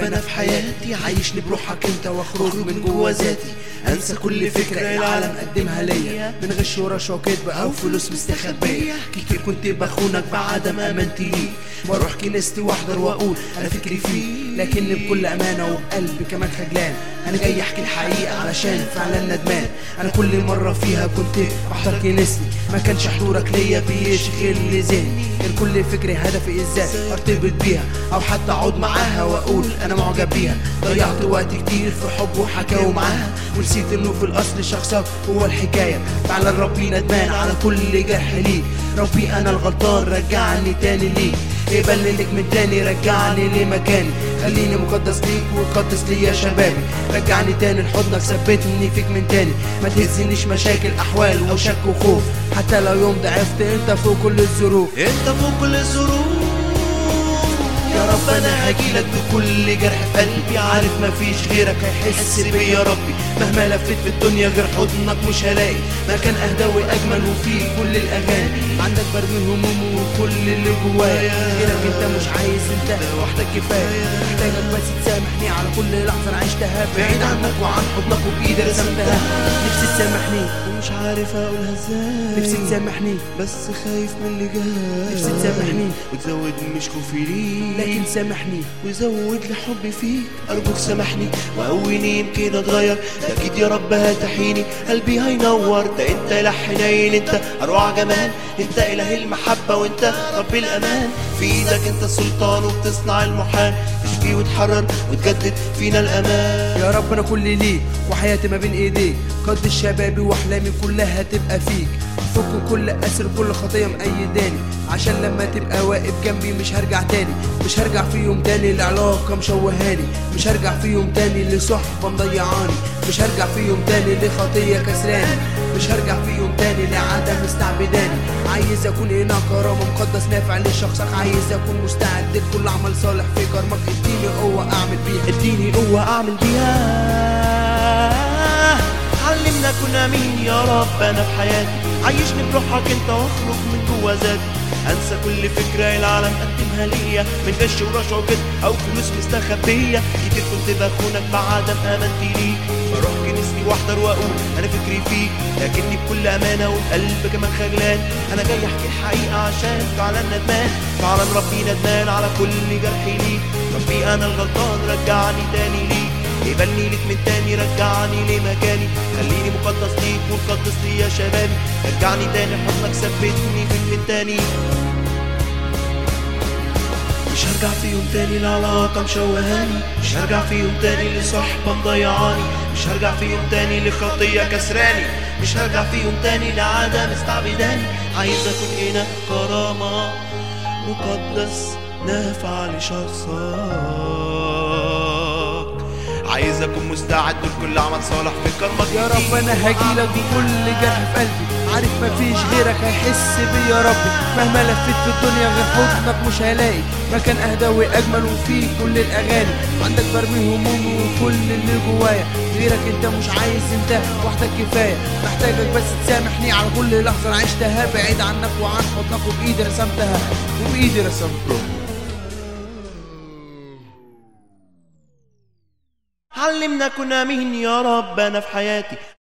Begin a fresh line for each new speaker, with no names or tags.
انا في حياتي عايشني بروحك انت واخرج من جوا ذاتي انسى كل فكره العالم قدمها ليا من غش ورشوه وكذب او فلوس مستخبيه كتير كنت بخونك بعدم امانتي ليك واروح كنيستي واحضر واقول انا فكري فيك لكني بكل امانه وبقلبي كمان خجلان انا جاي احكي الحقيقه علشان فعلا ندمان انا كل مره فيها كنت بحضر كنيستي ما كانش حضورك ليا بيشغل لي ذهني كان كل فكري هدفي ازاي ارتبط بيها او حتى اقعد معاها واقول انا معجب بيها ضيعت وقت كتير في حب وحكاوي معاها ونسيت انه في الاصل شخصك هو الحكايه فعلا ربي ندمان على كل جرح ليك ربي انا الغلطان رجعني تاني ليك اقبلني لك من تاني رجعني لمكاني خليني مقدس ليك وقدس لي يا شبابي رجعني تاني لحضنك ثبتني فيك من تاني ما تهزنيش مشاكل احوال وشك وخوف حتى لو يوم ضعفت انت فوق كل الظروف
انت فوق كل الظروف
يا رب انا هجيلك بكل جرح في قلبي عارف مفيش غيرك هيحس بيا يا ربي مهما لفيت في الدنيا غير حضنك مش هلاقي مكان اهداوي اجمل وفيه كل الاغاني عندك برمي همومي وكل اللي جوايا غيرك انت مش عايز انت وحدك كفايه محتاجك بس تسامحني على كل لحظه انا عشتها بعيد عنك وعن حضنك وبايدي رسمتها نفسي تسامحني
ومش عارف اقولها ازاي
نفسي تسامحني
بس خايف من اللي جاي
نفسي تسامحني.
وتزود مش خوفي ليك
لكن سامحني
وزود لي حبي فيك ارجوك سامحني وقويني يمكن اتغير ده اكيد يا رب هتحيني قلبي هينور ده انت اله حنين انت اروع جمال انت اله المحبه وانت رب الامان في ايدك انت السلطان وبتصنع المحال تشفي وتحرر وتجدد فينا الامان
يا رب انا كل ليك وحياتي ما بين ايديك قد شبابي واحلامي كلها تبقى فيك فك كل اسر كل خطيه مأيداني عشان لما تبقى واقف جنبي مش هرجع تاني مش هرجع في يوم تاني لعلاقه مشوهاني مش هرجع في يوم تاني لصحبه مضيعاني مش هرجع في يوم تاني لخطيه كسراني مش هرجع في يوم تاني لعدم استعبداني عايز اكون هنا كرامه مقدس نافع لشخصك عايز اكون مستعد لكل عمل صالح في كرمك اديني قوه اعمل بيها
اديني قوة اعمل بيها علمنا كنا مين يا رب انا في حياتي عيشني بروحك انت واخرج من جوا ذاتي انسى كل فكرة العالم قدمها ليا من غش ورشوة وكده او فلوس مستخبية كتير كنت بخونك بعدم امانتي ليك بروح كنيستي واحضر واقول انا فكري فيك لكني بكل امانة وبقلب كمان خجلان انا جاي احكي الحقيقة عشان فعلا ندمان فعلا ربي ندمان على كل جرح ليك ربي انا الغلطان رجعني تاني ليك يقبلني لك من تاني رجعني لمكاني خليني مقدس ليك ومقدس لي يا شبابي رجعني تاني حضنك ثبتني فيك من تاني مش هرجع في يوم تاني لعلاقة مشوهاني مش هرجع في يوم تاني لصحبة مضيعاني مش هرجع في يوم تاني لخطية كسراني مش هرجع في يوم تاني لعدم استعبداني عايز اكون هنا كرامة مقدس نافع لشخصك عايز اكون مستعد لكل عمل صالح في كرمك
يا رب انا هجيلك بكل جرح في قلبي عارف مفيش غيرك هيحس بيا يا ربي مهما لفيت في الدنيا غير حضنك مش هلاقي مكان اهداوي اجمل وفيه كل الاغاني عندك برمي همومي وكل اللي جوايا غيرك انت مش عايز انت وحدك كفايه محتاجك بس تسامحني على كل لحظه انا عشتها بعيد عنك وعن حضنك وبايدي رسمتها وبايدي رسمتها
علمنا كنا مين يا رب انا في حياتي